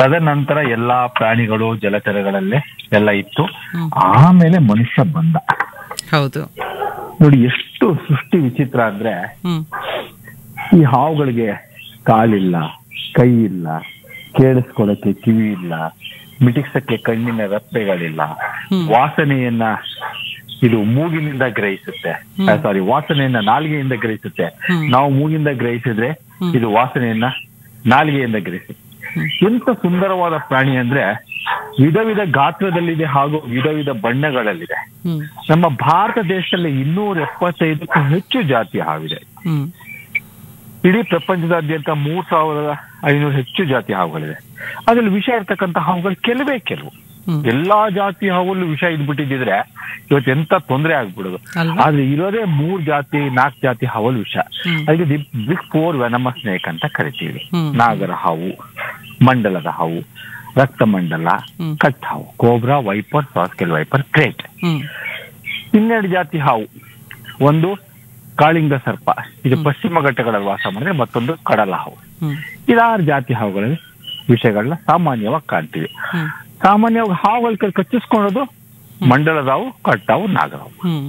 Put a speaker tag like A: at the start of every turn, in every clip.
A: ತದನಂತರ ಎಲ್ಲಾ ಪ್ರಾಣಿಗಳು ಜಲಚರಗಳಲ್ಲೇ ಎಲ್ಲ ಇತ್ತು
B: ಹ್ಮ್.
A: ಆಮೇಲೆ ಮನುಷ್ಯ ಬಂದ
B: ಹೌದು
A: ನೋಡಿ ಎಷ್ಟು ಸೃಷ್ಟಿ ವಿಚಿತ್ರ ಅಂದ್ರೆ
B: ಹ್ಮ್
A: ಈ ಹಾವುಗಳಿಗೆ ಕಾಲಿಲ್ಲ ಕೈ ಇಲ್ಲ ಕೇಳಿಸ್ಕೊಳಕ್ಕೆ ಕಿವಿ ಇಲ್ಲ ಮಿಟಿಕ್ಸಕ್ಕೆ ಕಣ್ಣಿನ ರೆಪ್ಪೆಗಳಿಲ್ಲ
B: ಹ್ಮ್.
A: ವಾಸನೆಯನ್ನ ಇದು ಮೂಗಿನಿಂದ ಗ್ರಹಿಸುತ್ತೆ
B: ಹ್ಮ್.
A: ಸಾರಿ ವಾಸನೆಯನ್ನ ನಾಲಿಗೆಯಿಂದ ಗ್ರಹಿಸುತ್ತೆ
B: ಹ್ಮ್.
A: ನಾವು ಮೂಗಿಂದ ಗ್ರಹಿಸಿದ್ರೆ
B: ಹ್ಮ್.
A: ಇದು ವಾಸನೆಯನ್ನ ನಾಲಿಗೆಯಿಂದ ಗ್ರಹಿಸುತ್ತೆ
B: ಹ್ಮ್.
A: ಎಂತ ಸುಂದರವಾದ ಪ್ರಾಣಿ ಅಂದ್ರೆ ವಿಧ ವಿಧ ಗಾತ್ರದಲ್ಲಿದೆ ಹಾಗೂ ವಿಧ ವಿಧ ಬಣ್ಣಗಳಲ್ಲಿದೆ
B: ಹ್ಮ್
A: ನಮ್ಮ ಭಾರತ ದೇಶದಲ್ಲಿ ಇನ್ನೂರ ಎಪ್ಪತ್ತೈದಕ್ಕೂ ಹೆಚ್ಚು ಜಾತಿಯ ಹಾವಿದೆ
B: ಹ್ಮ್
A: ಇಡೀ ಪ್ರಪಂಚದಾದ್ಯಂತ ಮೂರ್ ಸಾವಿರದ ಐನೂರು ಹೆಚ್ಚು ಜಾತಿ ಹಾವುಗಳಿದೆ ಅದ್ರಲ್ಲಿ ವಿಷ ಇರ್ತಕ್ಕಂಥ ಹಾವುಗಳು ಕೆಲವೇ ಕೆಲವು
B: ಹ್ಮ್
A: ಎಲ್ಲಾ ಜಾತಿ ಹಾವಲ್ಲೂ ವಿಷ ಇದ್ಬಿಟ್ಟಿದ್ರೆ ಇವತ್ತು ಎಂತ ತೊಂದರೆ ಆಗ್ಬಿಡೋದು
B: ಅಲ್ವಾ?
A: ಆದ್ರೆ ಇರೋದೇ ಮೂರ್ ಜಾತಿ ನಾಲ್ಕು ಜಾತಿ ಹಾವಲ್ ವಿಷ
B: ಹ್ಮ್.
A: ಅದಕ್ಕೆ the big four venomous snake ಅಂತ ಕರಿತೀವಿ
B: ಹ್ಮ್.
A: ನಾಗರ ಹಾವು ಮಂಡಲದ ಹಾವು ರಕ್ತಮಂಡಲ
B: ಹ್ಮ್.
A: ಕಟ್ ಹಾವು cobra viper saw scaled viper krait
B: ಹ್ಮ್
A: ಇನ್ನೆರಡು ಜಾತಿ ಹಾವು ಒಂದು ಕಾಳಿಂಗ ಸರ್ಪ ಇದು ಪಶ್ಚಿಮ ಘಟ್ಟಗಳಲ್ಲಿ ವಾಸ ಮಾಡಿದ್ರೆ ಮತ್ತೊಂದು ಕಡಲ ಹಾವು
B: ಹ್ಮ್
A: ಇದಾರು ಜಾತಿ ಹಾವುಗಳಲ್ಲಿ ವಿಷಯಗಳನ್ನ ಸಾಮಾನ್ಯವಾಗಿ ಕಾಣ್ತೀವಿ
B: ಹ್ಮ್
A: ಸಾಮಾನ್ಯವಾಗಿ ಹಾವುಗಳ ಕೈ ಕಚ್ಚಿಸ್ಕೊಳ್ಳೋದು ಮಂಡಲದ ಹಾವು ಕಟ್ಟಾವು ನಾಗರಾವು
B: ಹ್ಮ್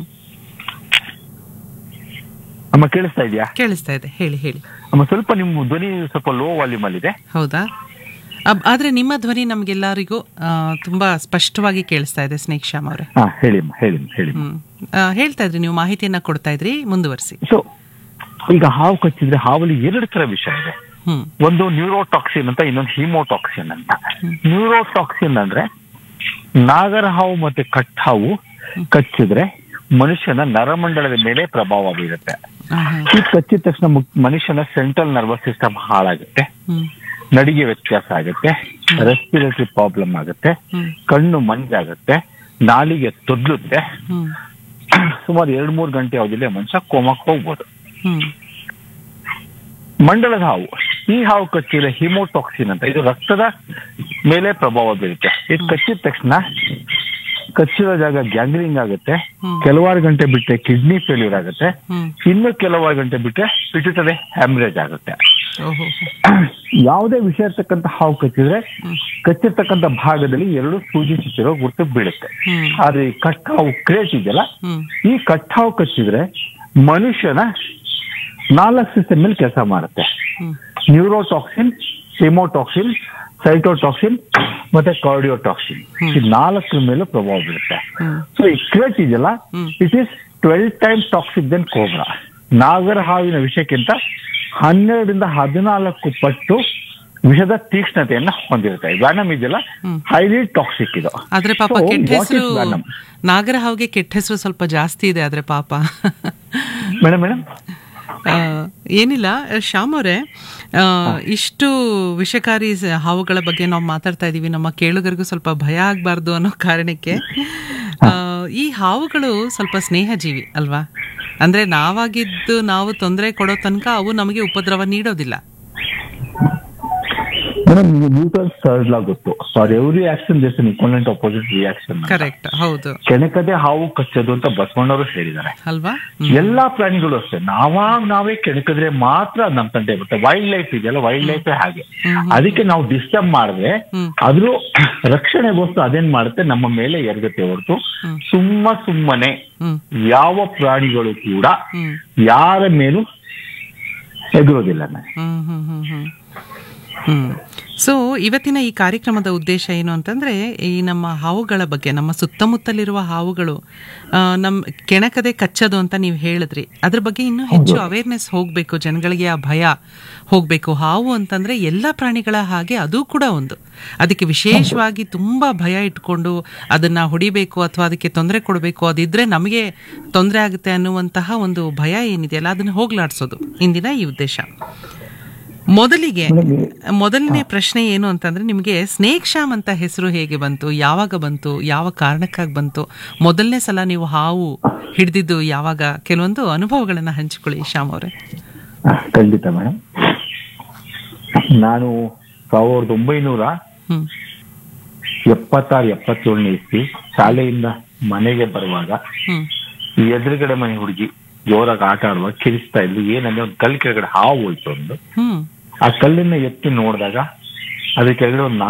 A: ಅಮ್ಮ ಕೇಳಿಸ್ತಾ ಇದೆಯಾ
B: ಕೇಳಿಸ್ತಾ ಇದೆ ಹೇಳಿ ಹೇಳಿ
A: ಅಮ್ಮ ಸ್ವಲ್ಪ ನಿಮ್ಮ ಧ್ವನಿ ಸ್ವಲ್ಪ ಲೋ ವಾಲ್ಯೂಮ್ ಅಲ್ಲಿ ಇದೆ
B: ಹೌದಾ ಅಬ್- ಆದ್ರೆ ನಿಮ್ಮ ಧ್ವನಿ ನಮ್ಗೆಲ್ಲರಿಗೂ ಆ, ತುಂಬಾ ಸ್ಪಷ್ಟವಾಗಿ ಕೇಳಿಸ್ತಾ ಇದೆ ಸ್ನೇಕ್ ಶ್ಯಾಮ್ ಅವರೇ
A: ಹಾ ಹೇಳಿ ಅಮ್ಮ ಹೇಳಿ ಅಮ್ಮ, ಹೇಳಿ
B: ಹ್ಮ್ ಆ, ಹೇಳ್ತಾ ಇದ್ರಿ ನೀವು ಮಾಹಿತಿಯನ್ನ ಕೊಡ್ತಾ ಇದ್ರಿ ಮುಂದುವರಿಸಿ
A: ಸೊ ಈಗ ಹಾವು ಕಚ್ಚಿದ್ರೆ ಹಾವಲ್ಲಿ ಎರಡು ತರ ವಿಷ ಇದೆ
B: ಹ್ಮ್
A: ಒಂದು ನ್ಯೂರೋಟಾಕ್ಸಿನ್ ಅಂತ ಇನ್ನೊಂದು ಹಿಮೋಟಾಕ್ಸಿನ್ ಅಂತ ನ್ಯೂರೋಟಾಕ್ಸಿನ್ ಅಂದ್ರೆ ನಾಗರ ಹಾವು ಮತ್ತೆ ಕಟ್ ಹಾವು ಕಚ್ಚಿದ್ರೆ ಮನುಷ್ಯನ ನರಮಂಡಲದ ಮೇಲೆ ಪ್ರಭಾವ ಬೀರುತ್ತೆ
B: ಆಹಾ.
A: ಈ ಕಚ್ಚಿದ ತಕ್ಷಣ ಮು- ಮನುಷ್ಯನ ಸೆಂಟ್ರಲ್ ನರ್ವಸ್ ಸಿಸ್ಟಮ್ ಹಾಳಾಗುತ್ತೆ
B: ಹ್ಮ್
A: ನಡಿಗೆ ವ್ಯತ್ಯಾಸ ಆಗುತ್ತೆ ರೆಸ್ಪಿರೇಟರಿ ಪ್ರಾಬ್ಲಮ್ ಆಗುತ್ತೆ
B: ಹ್ಮ್
A: ಕಣ್ಣು ಮಂಜಾಗುತ್ತೆ ನಾಲಿಗೆ ತೊದ್ಲುತ್ತೆ
B: ಹ್ಮ್
A: ಸುಮಾರು ಎರಡ್ ಮೂರು ಗಂಟೆ ಅವಧಿಯಲ್ಲಿ ಮನುಷ್ಯ ಕೋಮಕ್ಕೆ ಹೋಗ್ಬೋದು
B: ಹ್ಮ್
A: ಮಂಡಲದ ಹಾವು ಈ ಹಾವು ಕಚ್ಚಿದ್ರೆ ಹಿಮೋಟಾಕ್ಸಿನ್ ಅಂತ ಇದು ರಕ್ತದ ಮೇಲೆ ಪ್ರಭಾವ ಬೀರುತ್ತೆ ಇದು ಕಚ್ಚಿದ ತಕ್ಷಣ ಕಚ್ಚಿರೋ ಜಾಗ ಗ್ಯಾಂಗ್ರಿಂಗ್ ಆಗುತ್ತೆ
B: ಹ್ಮ್.
A: ಕೆಲವಾರು ಗಂಟೆ ಬಿಟ್ಟರೆ ಕಿಡ್ನಿ ಫೇಲ್ಯೂರ್ ಆಗುತ್ತೆ
B: ಹ್ಮ್
A: ಇನ್ನು ಕೆಲವಾರು ಗಂಟೆ ಬಿಟ್ಟರೆ ಪಿಟುಟರಿ ಹ್ಯಾಮ್ರೇಜ್ ಆಗುತ್ತೆ
B: ಓಹೋ
A: ಯಾವುದೇ ವಿಷಯ ಇರ್ತಕ್ಕಂಥ ಹಾವು ಕಚ್ಚಿದ್ರೆ
B: ಹ್ಮ್.
A: ಕಚ್ಚಿರ್ತಕ್ಕಂಥ ಭಾಗದಲ್ಲಿ ಎರಡು ಸೂಜಿ ಚುಚ್ಚಿರೋ ಗುರುತು ಬೀಳುತ್ತೆ
B: ಹ್ಮ್
A: ಆದ್ರೆ ಈ ಕಟ್ ಹಾವು ಕ್ರೇಟ್ ಇದೆಯಲ್ಲ
B: ಹ್ಮ್
A: ಈ ಕಟ್ ಹಾವು ಕಚ್ಚಿದ್ರೆ ಮನುಷ್ಯನ ನಾಲ್ಕು ಸಿಸ್ಟಮ್ ಮೇಲೆ ಕೆಲಸ ಮಾಡುತ್ತೆ
B: ಹ್ಮ್
A: ನ್ಯೂರೋಟಾಕ್ಸಿನ್ ಹಿಮೋಟಾಕ್ಸಿನ್ ಸೈಟೋಟಾಕ್ಸಿನ್ ಮತ್ತೆ ಕಾರ್ಡಿಯೋಟಾಕ್ಸಿನ್
B: ಹ್ಮ್.
A: ಈ ನಾಲ್ಕರ ಮೇಲೂ ಪ್ರಭಾವ ಬೀಳುತ್ತೆ
B: ಹ್ಮ್
A: ಸೊ ಈ ಕ್ರೇಟ್ ಇದೆಯಲ್ಲ
B: ಹ್ಮ್.
A: It is twelve times toxic than cobra ನಾಗರ ಹಾವಿನ ವಿಷಕ್ಕಿಂತ ಹನ್ನೆರಡರಿಂದ ಹದಿನಾಲ್ಕು ಪಟ್ಟು ವಿಷದ ತೀಕ್ಷ್ಣತೆಯನ್ನ ಹೊಂದಿರುತ್ತೆ ವ್ಯಾನಮ್ ಇದೆಯಲ್ಲ
B: ಹ್ಮ್.
A: ಹೈಲಿ ಟಾಕ್ಸಿಕ್ ಇದು
B: ಆದ್ರೆ ಪಾಪ
A: So,
B: ಕೆಟ್ಟ
A: what is
B: ಹೆಸರು
A: venom?
B: ನಾಗರ ಹಾವಿಗೆ ಕೆಟ್ಟ ಹೆಸರು ಸ್ವಲ್ಪ ಜಾಸ್ತಿ ಇದೆ ಆದ್ರೆ ಪಾಪ
A: ಮೇಡಮ್ ಮೇಡಮ್
B: ಆ, ಏನಿಲ್ಲ ಶ್ಯಾಮ್ ಅವರೇ ಆ, ಇಷ್ಟು ವಿಷಕಾರಿ ಸ- ಹಾವುಗಳ ಬಗ್ಗೆ ನಾವು ಮಾತಾಡ್ತಾ ಇದೀವಿ ನಮ್ಮ ಕೇಳುಗರಿಗೂ ಸ್ವಲ್ಪ ಭಯ ಆಗ್ಬಾರ್ದು ಅನ್ನೋ ಕಾರಣಕ್ಕೆ ಆ, ಈ ಹಾವುಗಳು ಸ್ವಲ್ಪ ಸ್ನೇಹಜೀವಿ ಅಲ್ವಾ ಅಂದ್ರೆ ನಾವಾಗಿದ್ದು ನಾವು ತೊಂದರೆ ಕೊಡೋ ತನಕ ಅವು ನಮಗೆ ಉಪದ್ರವ ನೀಡೋದಿಲ್ಲ
A: ಮೇಡಮ್ ನ್ಯೂಟ್ರಲ್ ಸರ್ಡ್ಲ ಗೊತ್ತು for every action there's equivalent opposite reaction
B: correct ಹೌದು
A: ಕೆಣಕದೆ ಹಾವು ಕಚ್ಚೋದು ಅಂತ ಬಸವಣ್ಣವರು ಹೇಳಿದ್ದಾರೆ
B: ಅಲ್ವಾ
A: ಎಲ್ಲಾ ಪ್ರಾಣಿಗಳು ಅಷ್ಟೇ ನಾವಾಗ ನಾವೇ ಕೆಣಕಿದ್ರೆ ಮಾತ್ರ ಅದ್ ನಮ್ ತಂಟೆ ಬರುತ್ತೆ ವೈಲ್ಡ್ ಲೈಫ್ ಇದೆಯಲ್ಲ ವೈಲ್ಡ್ ಲೈಫ್ ಹಾಗೆ ಅದಕ್ಕೆ ನಾವು ಡಿಸ್ಟರ್ಬ್ ಮಾಡಿದ್ರೆ
B: ಹ್ಮ್.
A: ಅದ್ರ ರಕ್ಷಣೆಗೋಸ್ಕರ ಅದೇನ್ ಮಾಡುತ್ತೆ ನಮ್ಮ ಮೇಲೆ ಎರಗುತ್ತೆ ಹೊರತು
B: ಹ್ಮ್.
A: ಸುಮ್ಮ ಸುಮ್ಮನೆ
B: ಹ್ಮ್
A: ಯಾವ ಪ್ರಾಣಿಗಳು ಕೂಡ
B: ಹ್ಮ್
A: ಯಾರ ಮೇಲೂ ಎದುರೋದಿಲ್ಲ ನಾನು
B: ಹ್ಮ್ ಹ್ಮ್ ಹ್ಮ್ ಹ್ಮ್ ಹ್ಮ್ ಸೊ ಇವತ್ತಿನ ಈ ಕಾರ್ಯಕ್ರಮದ ಉದ್ದೇಶ ಏನು ಅಂತಂದ್ರೆ ಈ ನಮ್ಮ ಹಾವುಗಳ ಬಗ್ಗೆ ನಮ್ಮ ಸುತ್ತಮುತ್ತಲಿರುವ ಹಾವುಗಳು ಆ, ನಮ್ ಕೆಣಕದೆ ಕಚ್ಚೋದು ಅಂತ ನೀವು ಹೇಳಿದ್ರಿ ಅದ್ರ ಬಗ್ಗೆ ಇನ್ನೂ ಹೆಚ್ಚು ಅವೇರ್ನೆಸ್ ಹೋಗ್ಬೇಕು ಜನಗಳಿಗೆ ಆ ಭಯ ಹೋಗ್ಬೇಕು ಹಾವು ಅಂತಂದ್ರೆ ಎಲ್ಲ ಪ್ರಾಣಿಗಳ ಹಾಗೆ ಅದು ಕೂಡ ಒಂದು ಅದಕ್ಕೆ ವಿಶೇಷವಾಗಿ ತುಂಬಾ ಭಯ ಇಟ್ಕೊಂಡು ಅದನ್ನ ಹೊಡಿಬೇಕು ಅಥವಾ ಅದಕ್ಕೆ ತೊಂದರೆ ಕೊಡಬೇಕು ಅದಿದ್ರೆ ನಮಗೆ ತೊಂದರೆ ಆಗುತ್ತೆ ಅನ್ನುವಂತಹ ಒಂದು ಭಯ ಏನಿದೆಯಲ್ಲ ಅದನ್ನ ಹೋಗ್ಲಾಡ್ಸೋದು ಇಂದಿನ ಈ ಉದ್ದೇಶ ಮೊದಲಿಗೆ ಮೊದಲನೇ ಪ್ರಶ್ನೆ ಏನು ಅಂತಂದ್ರೆ ನಿಮಗೆ ಸ್ನೇಕ್ ಶ್ಯಾಮ್ ಅಂತ ಹೆಸರು ಹೇಗೆ ಬಂತು ಯಾವಾಗ ಬಂತು ಯಾವ ಕಾರಣಕ್ಕಾಗಿ ಬಂತು ಮೊದಲನೇ ಸಲ ನೀವು ಹಾವು ಹಿಡಿದಿದ್ದು ಯಾವಾಗ ಕೆಲವೊಂದು ಅನುಭವಗಳನ್ನ ಹಂಚಿಕೊಳ್ಳಿ ಶ್ಯಾಮ್ ಅವರೇ
A: ಆ, ಖಂಡಿತ ಮೇಡಮ್ ನಾನು ಸಾವಿರದ ಒಂಬೈನೂರ
B: ಹ್ಮ್
A: ಎಪ್ಪತ್ತಾರು ಎಪ್ಪತ್ತೇಳನೇ ಇಸ್ವಿ ಶಾಲೆಯಿಂದ ಮನೆಗೆ ಬರುವಾಗ
B: ಹ್ಮ್
A: ಈ ಎದುರುಗಡೆ ಮನೆ ಹುಡುಗಿ ಜೋರಾಗಿ ಆಟ ಆಡುವಾಗ ಕಿರಿಸ್ತಾ ಇದ್ಲು ಏನಂದ್ರೆ ಒಂದು ಕಲ್ ಕೆಳಗಡೆ ಹಾವು ಹೋಯ್ತು ಒಂದು
B: ಹ್ಮ್
A: ಆ ಕಲ್ಲನ್ನ ಎತ್ತಿ ನೋಡಿದಾಗ ಅದ್ರ ಕೆಳಗಡೆ ಒಂದು